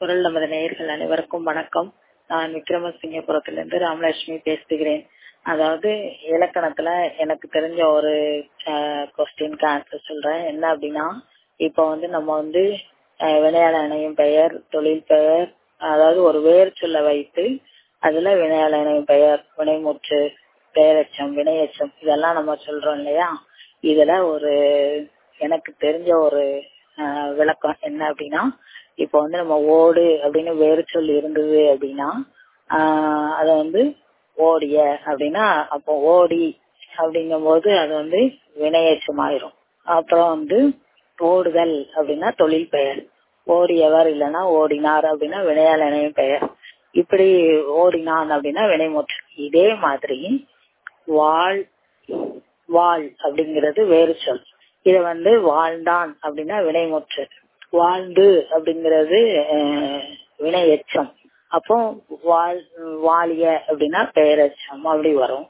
குரல் நமது நேயர்கள் அனைவருக்கும் வணக்கம் நான் விக்ரமசிங்கபுரத்திலிருந்து ராமலட்சுமி பேசுகிறேன் அதாவது இலக்கணத்துல எனக்கு தெரிஞ்ச ஒரு கொஸ்டினுக்கு ஆன்சர் சொல்றேன் என்ன அப்படின்னா இப்போ வந்து நம்ம வந்து அஹ், வினையாள இணையும் பெயர் தொழில் பெயர் அதாவது ஒரு வேர் சொல்ல வைத்து அதுல வினையாள இணையும் பெயர் வினைமுற்று பெயரெச்சம் வினையெச்சம் இதெல்லாம் நம்ம சொல்றோம் இல்லையா இதுல ஒரு எனக்கு தெரிஞ்ச ஒரு அஹ், விளக்கம் என்ன அப்படின்னா இப்போ வந்து நம்ம ஓடு அப்படின்னு வேறு சொல் இருந்தது அப்படின்னா ஆஹ் அத வந்து ஓடிய அப்படின்னா அப்போ ஓடி அப்படிங்கும் போது அது வந்து வினையேற்றம் ஆயிரும் அப்புறம் வந்து ஓடுதல் அப்படின்னா தொழில் பெயர் ஓடியவர் இல்லைன்னா ஓடினார் அப்படின்னா வினையால் இணையும் பெயர் இப்படி ஓடினான் அப்படின்னா வினைமுற்று இதே மாதிரி வாழ் வாழ் அப்படிங்கிறது வேறு சொல் இத வந்து வாழ்ந்தான் அப்படின்னா வினைமுற்று வாழ்ந்து அப்படிங்கிறது அஹ், வினை எச்சம் அப்போ வாழ் வாழிய அப்படின்னா பெயரெச்சம் அப்படி வரும்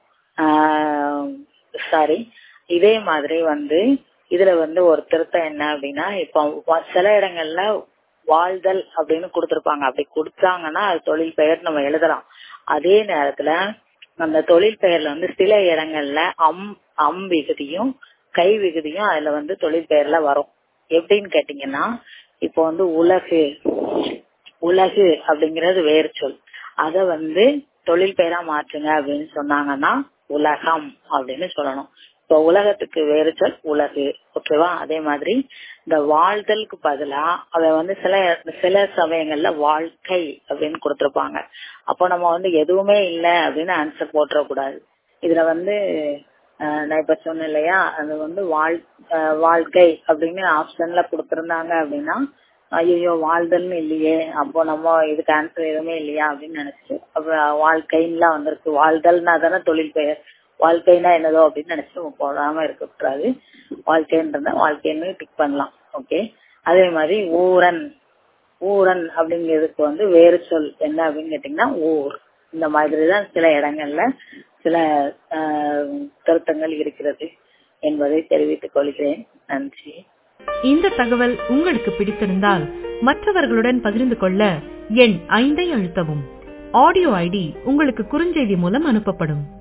சாரி இதே மாதிரி வந்து இதுல வந்து ஒரு திருத்தம் என்ன அப்படின்னா இப்போ வ- சில இடங்கள்ல வாழ்தல் அப்படின்னு கொடுத்திருப்பாங்க அப்படி கொடுத்தாங்கன்னா அது தொழில் பெயர் நம்ம எழுதலாம் அதே நேரத்துல அந்த தொழில் பெயர்ல வந்து சில இடங்கள்ல அம் அம் விகுதியும் கை விகுதியும் அதுல வந்து தொழில் பெயர்ல வரும் எப்படின்னு கேட்டீங்கன்னா இப்போ வந்து உலகு உலகு அப்படிங்கிறது வேறு சொல் அத வந்து தொழில் பெயரா மாற்றுங்க அப்படின்னு சொன்னாங்கன்னா உலகம் அப்படின்னு சொல்லணும் இப்போ உலகத்துக்கு வேறு சொல் உலகு ஓகேவா அதே மாதிரி இந்த வாழ்தலுக்கு பதிலா அத வந்து சில சில சமயங்கள்ல வாழ்க்கை அப்படின்னு கொடுத்திருப்பாங்க அப்போ நம்ம வந்து எதுவுமே இல்லை அப்படின்னு ஆன்சர் போட்டுறக்கூடாது இதுல வந்து அஹ், நான் இப்ப சொன்னேன் இல்லையா அது வந்து வாழ் அஹ், வாழ்க்கை அப்படின்னு ஆப்ஷன்ல கொடுத்திருந்தாங்க அப்படின்னா ஐயோ வாழ்தல்னு இல்லையே அப்போ நம்ம இதுக்கு ஆன்சர் எதுவுமே இல்லையா அப்படின்னு நினைச்சு அப்ப வாழ்க்கைன்னுலாம் வந்திருக்கு வாழ்தல்னா தானே தொழில் பெயர் வாழ்க்கைனா என்னதோ அப்படின்னு நினைச்சு நம்ம போடாம இருக்கக்கூடாது வாழ்க்கைன்றத வாழ்க்கைன்னு டிக் பண்ணலாம் ஓகே அதே மாதிரி ஊரன் ஊரன் அப்படிங்கிறதுக்கு வந்து வேறு சொல் என்ன அப்படின்னு கேட்டீங்கன்னா ஊர் இந்த மாதிரி தான் சில இடங்கள்ல சில ஆஹ், திருத்தங்கள் இருக்கிறது என்பதை தெரிவித்துக் கொள்கிறேன் நன்றி இந்த தகவல் உங்களுக்கு பிடித்திருந்தால் மற்றவர்களுடன் பகிர்ந்து கொள்ள எண் ஐந்தை அழுத்தவும் ஆடியோ ஐடி உங்களுக்கு குறுஞ்செய்தி மூலம் அனுப்பப்படும்